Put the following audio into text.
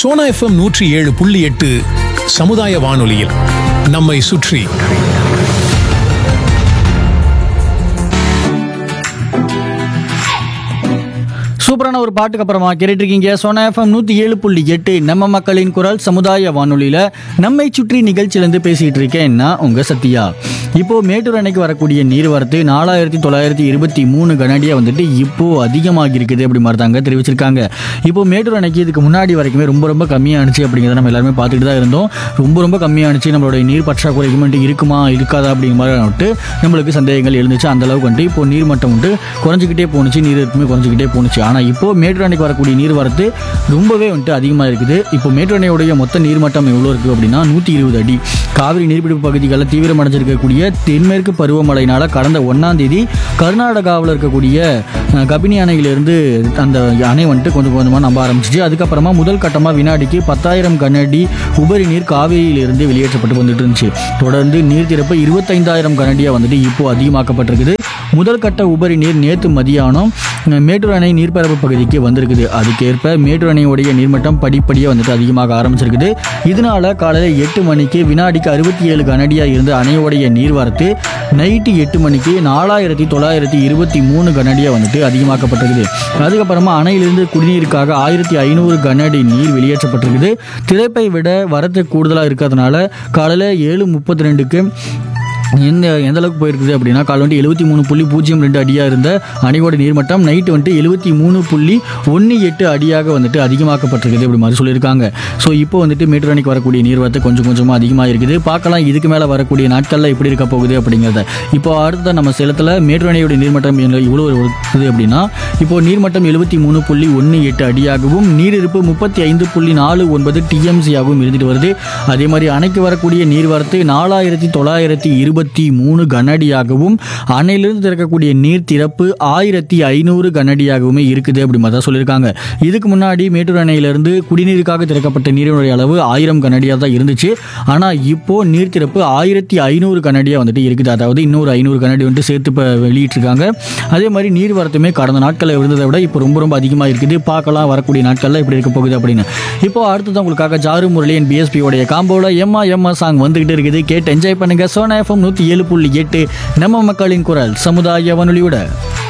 Sona FM நூற்றி ஏழு புள்ளி எட்டு சமுதாய வானொலியில் நம்மை சுற்றி சூப்பரான ஒரு பாட்டுக்கு அப்புறமா கேட்டுட்டு இருக்கீங்க சோனா எஃப்எம் நூற்றி ஏழு புள்ளி எட்டு நம்ம மக்களின் குரல் சமுதாய வானொலியில் நம்மை சுற்றி நிகழ்ச்சியிலேருந்து பேசிகிட்டு இருக்கேன் நான் உங்கள் சத்யா இப்போ மேட்டூர் அணைக்கு வரக்கூடிய நீர்வரத்து நாலாயிரத்தி தொள்ளாயிரத்தி இருபத்தி மூணு கனடியாக வந்துட்டு இப்போ அதிகமாகி இருக்குது அப்படி மாதிரி தாங்க தெரிவிச்சிருக்காங்க இப்போ மேட்டூர் அணைக்கு இதுக்கு முன்னாடி வரைக்குமே ரொம்ப ரொம்ப கம்மியானுச்சு அப்படிங்கிறத நம்ம எல்லாருமே பார்த்துட்டு தான் இருந்தோம் ரொம்ப ரொம்ப கம்மியானுச்சு நம்மளுடைய நீர் பற்றாக்குறை மட்டும் இருக்குமா இருக்காதா அப்படிங்கிற மாதிரி வந்துட்டு நம்மளுக்கு சந்தேகங்கள் எழுந்துச்சு அந்த அளவுக்கு வந்துட்டு இப்போ நீர் மட்டம் வந்துட்டு குறைஞ்சிக்கிட்டே போணுச்சு நீர் இருக்குமே குறைஞ்சிக்கிட்டே போணுச்சு ஆனால் இப்போ மேட்டூர் அணைக்கு வரக்கூடிய நீர் வரத்து ரொம்பவே வந்துட்டு அதிகமாக இருக்குது இப்போ மேட்டூர் அணையுடைய மொத்த நீர்மட்டம் எவ்வளோ இருக்குது அப்படின்னா நூற்றி இருபது அடி காவிரி நீர்பிடிப்பு பகுதிகளில் தீவிரமடைஞ்சிருக்கக்கூடிய தென்மேற்கு பருவமழையினால் கடந்த ஒன்றாம் தேதி கர்நாடகாவில் இருக்கக்கூடிய அஹ், கபினி அணையிலிருந்து அந்த அணை வந்துட்டு கொஞ்சம் கொஞ்சமாக நம்ப ஆரம்பிச்சிச்சு அதுக்கப்புறமா முதல் கட்டமாக வினாடிக்கு பத்தாயிரம் கனஅடி உபரி நீர் காவிரியிலிருந்து வெளியேற்றப்பட்டு வந்துட்டு இருந்துச்சு தொடர்ந்து நீர் திறப்பு இருபத்தைந்தாயிரம் கனடியாக வந்துட்டு இப்போ அதிகமாக்கப்பட்டிருக்குது முதல் கட்ட உபரி நீர் நேற்று மதியானம் அஹ், மேட்டூர் அணை நீர்ப்பரப்பு பகுதிக்கு வந்திருக்குது அதுக்கேற்ப மேட்டூர் அணையுடைய நீர்மட்டம் படிப்படியாக வந்துட்டு அதிகமாக ஆரம்பிச்சிருக்குது இதனால காலையில் எட்டு மணிக்கு வினாடிக்கு அறுபத்தி ஏழு கனடியாக இருந்த அணையோடைய நீர்வரத்து நைட்டு எட்டு மணிக்கு நாலாயிரத்தி தொள்ளாயிரத்தி இருபத்தி மூணு கனடியாக வந்துட்டு அதிகமாக்கப்பட்டிருக்குது அதுக்கப்புறமா அணையிலிருந்து குடிநீருக்காக ஆயிரத்தி ஐநூறு கனஅடி நீர் வெளியேற்றப்பட்டிருக்குது திரைப்பை விட வரத்து கூடுதலாக இருக்கிறதுனால காலையில் ஏழு முப்பத்தி ரெண்டுக்கு எந்த எந்த அளவுக்கு போயிருக்குது அப்படின்னா காலை வந்துட்டு எழுபத்தி மூணு புள்ளி பூஜ்ஜியம் ரெண்டு அடியாக இருந்த அணையோட நீர்மட்டம் நைட்டு வந்துட்டு எழுபத்தி மூணு புள்ளி ஒன்று எட்டு அடியாக வந்துட்டு அதிகமாக்கப்பட்டிருக்குது அப்படி மாதிரி சொல்லியிருக்காங்க ஸோ இப்போ வந்துட்டு மீட்டர் அணைக்கு வரக்கூடிய நீர்வரத்து கொஞ்சம் கொஞ்சமாக அதிகமாக இருக்குது பார்க்கலாம் இதுக்கு மேலே வரக்கூடிய நாட்களில் எப்படி இருக்க போகுது அப்படிங்கிறத இப்போ அடுத்த நம்ம சேலத்தில் மேட்டூர் அணையோட நீர்மட்டம் இவ்வளோ இருக்குது அப்படின்னா இப்போ நீர்மட்டம் எழுபத்தி மூணு புள்ளி ஒன்று எட்டு அடியாகவும் நீரிருப்பு முப்பத்தி ஐந்து புள்ளி நாலு ஒன்பது டிஎம்சியாகவும் இருந்துட்டு வருது அதே மாதிரி அணைக்கு வரக்கூடிய நீர்வரத்து நாலாயிரத்தி தொள்ளாயிரத்தி இருபத்தி மூணு கனஅடியாகவும் அணையிலிருந்து திறக்கக்கூடிய நீர் திறப்பு ஆயிரத்தி ஐநூறு கனஅடியாகவுமே இருக்குது அப்படி மாதிரி தான் சொல்லியிருக்காங்க இதுக்கு முன்னாடி மேட்டூர் அணையிலிருந்து குடிநீருக்காக திறக்கப்பட்ட நீரினுடைய அளவு ஆயிரம் கனஅடியாக தான் இருந்துச்சு ஆனால் இப்போ நீர் திறப்பு ஆயிரத்தி ஐநூறு கனஅடியாக வந்துட்டு இருக்குது அதாவது இன்னொரு ஐநூறு கனஅடி வந்துட்டு சேர்த்து இப்போ வெளியிட்டிருக்காங்க அதே மாதிரி நீர் வரத்துமே கடந்த நாட்களில் இருந்ததை விட இப்போ ரொம்ப ரொம்ப அதிகமாக இருக்குது பார்க்கலாம் வரக்கூடிய நாட்களில் எப்படி இருக்க போகுது அப்படின்னு இப்போ அடுத்தது உங்களுக்காக ஜாரு முரளியன் பிஎஸ்பியோடைய காம்போல எம்மா எம்மா சாங் வந்துகிட்டு இருக்குது கேட்டு என்ஜாய் பண்ணுங்க சோனா எஃப்எம் நூற்றி ஏழு புள்ளி எட்டு நம்ம மக்களின் குரல் சமுதாய வானொலியோட